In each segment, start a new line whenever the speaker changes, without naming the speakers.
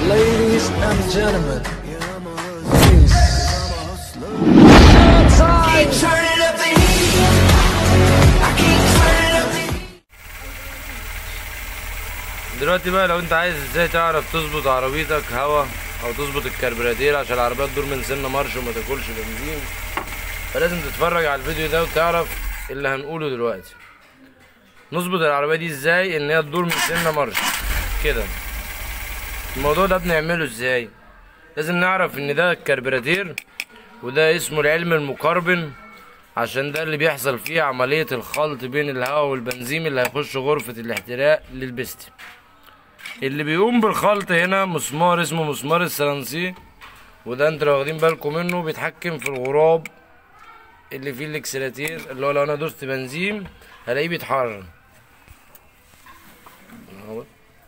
Ladies and gentlemen, please. Showtime!
Turning up the heat. I keep turning up the heat.
دلوقتي بقى لو انت عايز ازاي تعرف تظبط عربيتك هوا او تظبط الكربراتير عشان العربية تدور من سن مارش وما تاكلش بنزين فلازم تتفرج على الفيديو ده وتعرف اللي هنقوله دلوقتي نظبط العربية دي ازاي ان هي تدور من سن مارش كده الموضوع ده بنعمله ازاي لازم نعرف ان ده الكربراتير وده اسمه العلم المقربن عشان ده اللي بيحصل فيه عملية الخلط بين الهواء والبنزين اللي هيخش غرفة الاحتراق للبستي اللي بيقوم بالخلط هنا مسمار اسمه مسمار السلانسي وده انتوا لو واخدين بالكم منه بيتحكم في الغراب اللي فيه الاكسلاتير اللي هو لو انا دوست بنزين هلاقيه بيتحرك اهو.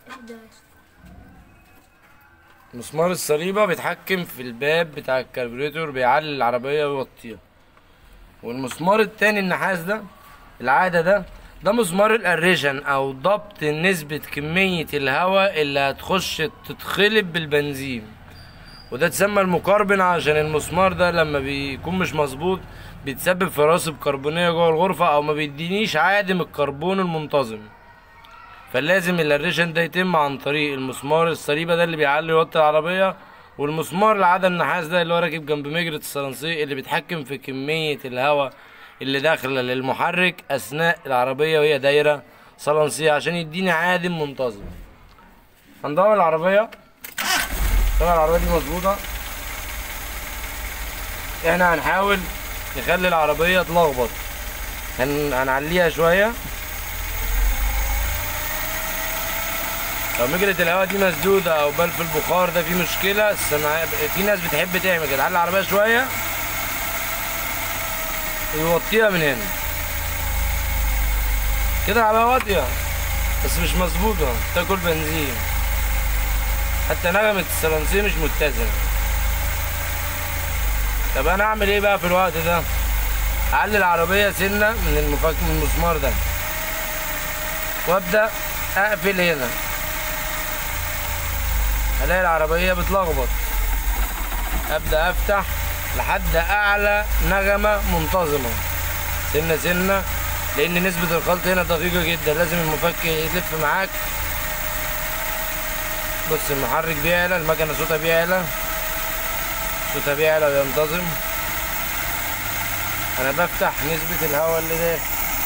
مسمار الصليبة بيتحكم في الباب بتاع الكربوريتور بيعلي العربية ويوطيها والمسمار التاني النحاس ده العادة ده ده مسمار الاريجن او ضبط نسبة كمية الهواء اللي هتخش تتخلب بالبنزين وده اتسمى المكربن عشان المسمار ده لما بيكون مش مظبوط بيتسبب في راسب كربونية جوه الغرفة او ما بيدينيش عادم الكربون المنتظم فلازم الاريشن ده يتم عن طريق المسمار الصليبه ده اللي بيعلي ويوطي العربيه والمسمار العدم النحاس ده اللي هو راكب جنب مجرة الصلانسي اللي بيتحكم في كمية الهواء اللي داخلة للمحرك أثناء العربية وهي دايرة صلانسية عشان يديني عادم منتظم هندور العربية طبعا العربية دي مظبوطة احنا هنحاول نخلي العربية تلخبط هن... هنعليها شوية لو مجرة الهواء دي مسدودة أو بلف البخار ده فيه مشكلة الصناعية في ناس بتحب تعمل كده تعلي العربية شوية ويوطيها من هنا كده العربية واطية بس مش مظبوطة تاكل بنزين حتى نغمة السلانسية مش متزنة طب أنا أعمل إيه بقى في الوقت ده؟ أعلي العربية سنة من المفك من المسمار ده وأبدأ أقفل هنا الاقي العربيه بتلخبط ابدا افتح لحد اعلى نغمه منتظمه سنه سنه لان نسبه الخلط هنا دقيقه جدا لازم المفك يلف معاك بص المحرك بيعلى المكنه صوتها بيعلى صوتها بيعلى وينتظم انا بفتح نسبه الهواء اللي داخل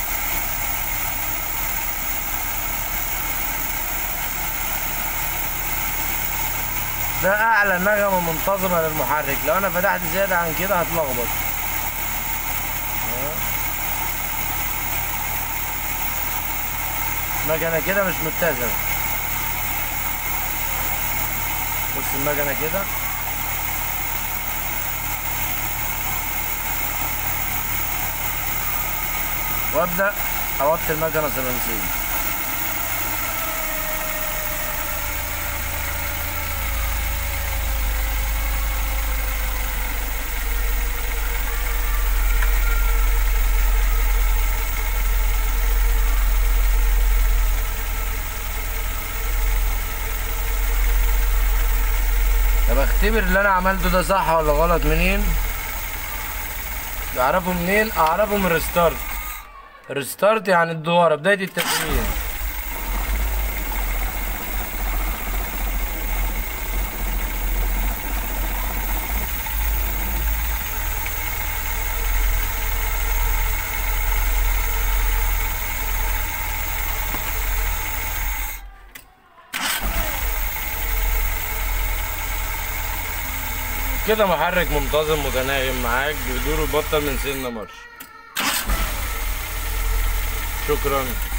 ده اعلى نغمه منتظمه للمحرك لو انا فتحت زياده عن كده هتلخبط المكنه كده مش متزنه بص المكنه كده وابدا اوطي المكنه سلنسيه طب اختبر اللي انا عملته ده صح ولا غلط منين بعرفه منين اعرفه من الريستارت الريستارت يعني الدواره بدايه التشغيل كده محرك منتظم متناغم معاك بيدور ويبطل من سن مارش شكرا